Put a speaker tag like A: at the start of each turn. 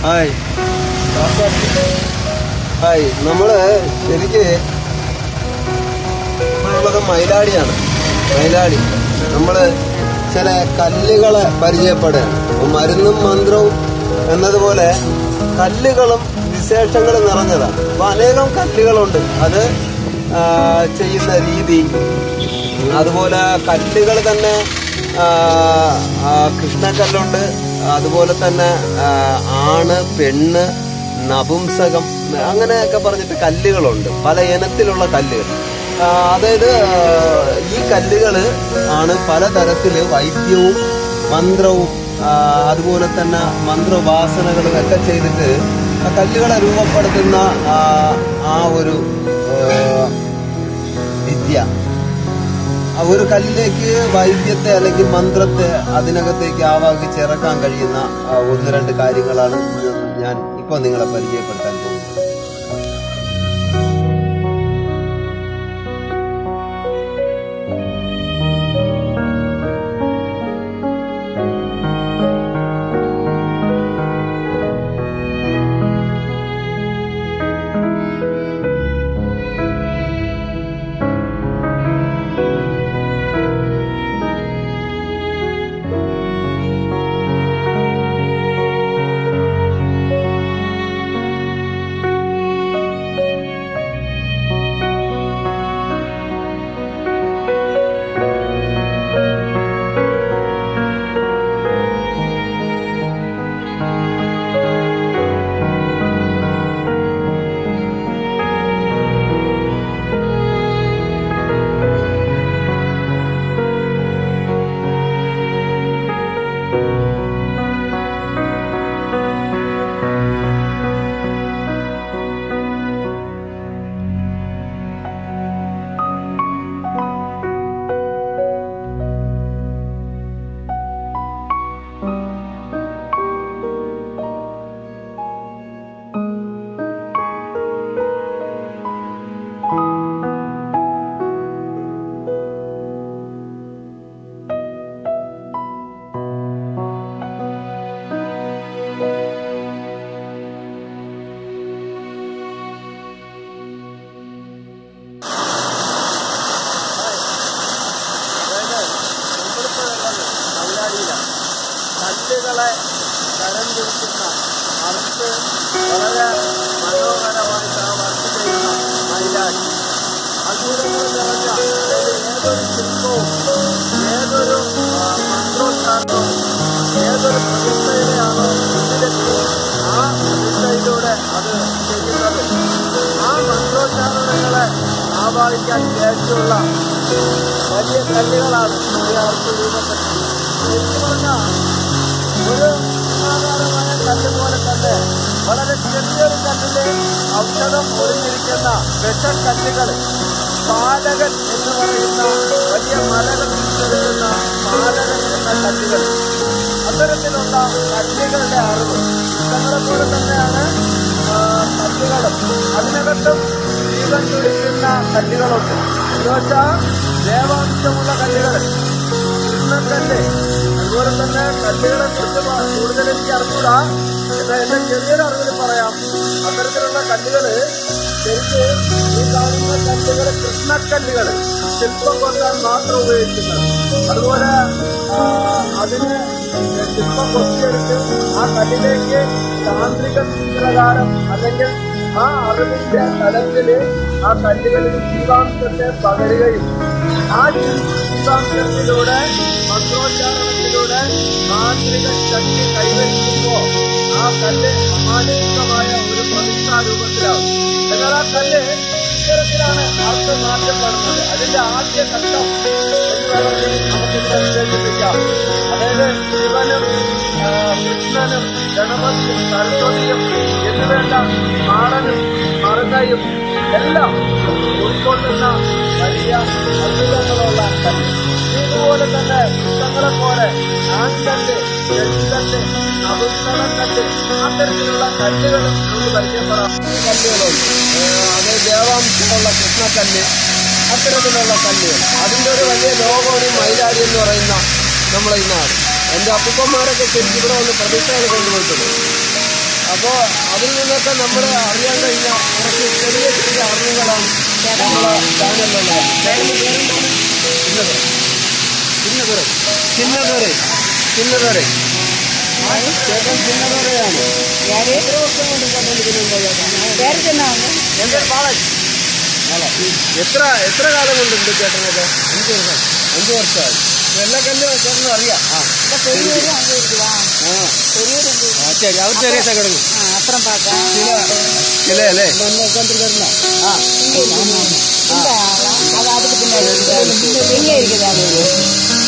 A: Hi hi നമ്മള് ശരിക്ക് ഉള്ളത് മയിലാടിയാണ് മയിലാടി നമ്മള് ചില കല്ലുകളെ പരിചയപ്പെടുകയാണ് അപ്പൊ മരുന്നും മന്ത്രവും എന്നതുപോലെ കല്ലുകളും വിശേഷങ്ങളും നിറഞ്ഞതാണ് അപ്പൊ അനേകം കല്ലുകളുണ്ട് അത് ആ, ചെയ്യുന്ന രീതി അതുപോലെ കല്ലുകൾ തന്നെ ആ, ആ, കൃഷ്ണക്കല്ലുണ്ട് അതുപോലെ തന്നെ ആ, ആണ് പെണ്ണ് നപുംസകം അങ്ങനെയൊക്കെ പറഞ്ഞിട്ട് കല്ലുകളുണ്ട് പല ഇനത്തിലുള്ള കല്ലുകൾ ആ, അതായത് ആ, ഈ കല്ലുകൾ ആണ് പലതരത്തില് വൈദ്യവും മന്ത്രവും ആ, അതുപോലെ തന്നെ മന്ത്രോപാസനകളും ഒക്കെ ചെയ്തിട്ട് ആ കല്ലുകളെ രൂപപ്പെടുത്തുന്ന ആ, ആ ഒരു ആ, വിദ്യ ആ ഒരു കല്ലിലേക്ക് വൈദ്യത്തെ അല്ലെങ്കിൽ മന്ത്രത്തെ അതിനകത്തേക്ക് ആവാഹിച്ച് ഇറക്കാൻ കഴിയുന്ന ആ, ഒന്ന് രണ്ട് കാര്യങ്ങളാണ് ഞാൻ ഇപ്പോൾ നിങ്ങളെ പരിചയപ്പെടുത്താൻ പോകുന്നത് കല്ലുകളെ തരം തിരിക്കുന്ന അറുത്ത് വളരെ മനോഹരമായിട്ട് ആ വർക്ക് ചെയ്യുന്ന മൈലാടി അത്ഭുതങ്ങൾ നിറഞ്ഞ അതായത് ഏതൊരു ശില്പവും ഏതൊരു ആ, മന്ത്രോച്ചാരണവും ഏതൊരു പ്രതിഷ്ഠയിലെയാണോ മുന്നിലെത്തി ആ പ്രതിഷ്ഠയിലൂടെ അത് ചെയ്യുന്നത് ആ മന്ത്രോച്ചാരണങ്ങളെ ആവാഹിക്കാൻ ശേഷിയുള്ള വലിയ കല്ലുകളാണ് ഈ അർത്ഥ രൂപപ്പെട്ടത് ശരിക്കും പറഞ്ഞാൽ ഒരു സാധാരണമായ കല്ല് പോലെ തന്നെ വളരെ ചെറിയൊരു കല്ലില് ഔഷധം ഒളിഞ്ഞിരിക്കുന്ന വിഷക്കല്ലുകൾ പാലകൻ എന്ന് പറയുന്ന വലിയ മലകൾ തിരിച്ചെടുക്കുന്ന പാലകൻ എന്ന കല്ലുകൾ അത്തരത്തിലുള്ള കല്ലുകളുടെ അറിവ് നമ്മളെ പോലെ തന്നെയാണ് ആ, കല്ലുകളും അതിനകത്തും ജീവൻ തുടിക്കുന്ന കല്ലുകളുണ്ട് എന്ന് വെച്ചാൽ ദേവാംശമുള്ള കല്ലുകൾ കൃഷ്ണക്കല്ല് അതുപോലെ തന്നെ കല്ലുകളെ കുറിച്ച് പ- കൂടുതൽ എനിക്ക് അറിഞ്ഞൂടാ എന്നാൽ എന്റെ ചെറിയൊരു അറിവിൽ പറയാം അത്തരത്തിലുള്ള കല്ലുകള് ശരിക്ക് ഈ കാണുന്ന കല്ലുകള് കൃഷ്ണക്കല്ലുകള് ശില്പം കൊണ്ടാൻ മാത്രം ഉപയോഗിക്കുന്നത് അതുപോലെ ആ, അതിന് ശില്പം കൊത്തിയെടുത്ത് ആ കല്ലിലേക്ക് താന്ത്രിക പ്രകാരം അല്ലെങ്കിൽ ആ അറിവിന്റെ തലത്തില് ആ കല്ലുകളിൽ ജീവാംശത്തെ പകരുകയും ആ ജീവാംശത്തിലൂടെ മന്ത്രോച്ചാരണത്തിലൂടെ മാന്ത്രിക ശക്തി കൈവരിക്കുമ്പോ ആ കല്ല് അമാനുഷികമായ ഒരു പ്രതിഷ്ഠാ രൂപത്തിലാവും എന്നാൽ ആ കല്ല് ഇത്തരത്തിലാണ് അർത്ഥം മാറ്റപ്പെടുന്നത് അതിന്റെ ആദ്യ ഘട്ടം എന്ന് വേണമെങ്കിൽ നമുക്കിവിടെ വിശേഷിപ്പിക്കാം അതായത് ശിവനും ആ, കൃഷ്ണനും ഗണപതിയും സരസ്വതിയും എന്നുവേണ്ട മാടനും മറുകയും എല്ലാം ഉൾക്കൊള്ളുന്ന വലിയ അത്ഭുതങ്ങളുള്ള കല്ല് ഇതുപോലെ തന്നെ പുസ്തകങ്ങളെ പോലെ ആൺകല്ല് പെൺകല്ല് അപുസ്തകക്കല്ല് അത്തരത്തിലുള്ള കല്ലുകളും നമുക്ക് പരിചയപ്പെടാം ഈ കല്ലുകളുണ്ട് ഏഹ് അത് ദേവാംശമുള്ള കൃഷ്ണക്കല്ല് അത്തരത്തിലുള്ള കല്ലുകൾ അതിന്റെ ഒരു വലിയ ലോകമാണ് ഈ മൈലാടി എന്ന് പറയുന്ന നമ്മളെ ഈ നാട് എന്റെ അപ്പൂപ്പന്മാരൊക്കെ ശരിക്കും ഇവിടെ വന്ന് പ്രതിഷ്ഠകൾ കൊണ്ടുപോയിട്ടുണ്ട് ആ അപ്പോ അതിൽ നിന്നൊക്കെ നമ്മൾ അറിയാൻ കഴിഞ്ഞ കുറച്ച് ചെറിയ ചെറിയ അറിവുകളാണ് നമ്മളെ ചാനലിലുള്ളത് ചിന്നതുറ ചിന്നതുറ ചിന്നതുറ ചേട്ടൻ ചിന്നതുറയാണ് എത്ര വർഷം കൊണ്ട് ചേട്ടൻ ഇതിലുണ്ടോ ചേട്ടൻ എന്റെ ബാലൻ എത്ര എത്ര കാലം കൊണ്ടുണ്ട് ചേട്ടനൊക്കെ അഞ്ച് വർഷം അഞ്ച് വർഷമായി എല്ലാ കല്ലും ചേട്ടനും അറിയാം ആ ആ ആ, ശരി അവർ ചെറിയ കിടങ്ങും
B: அப்புறம் பார்க்க
A: ചില ചില അല്ലേ ഉட்காந்துருக்காருண்ணா ஆ
B: இல்ல அது அதுக்கு பின்னாடி இருக்கு. எங்க இருக்குது அது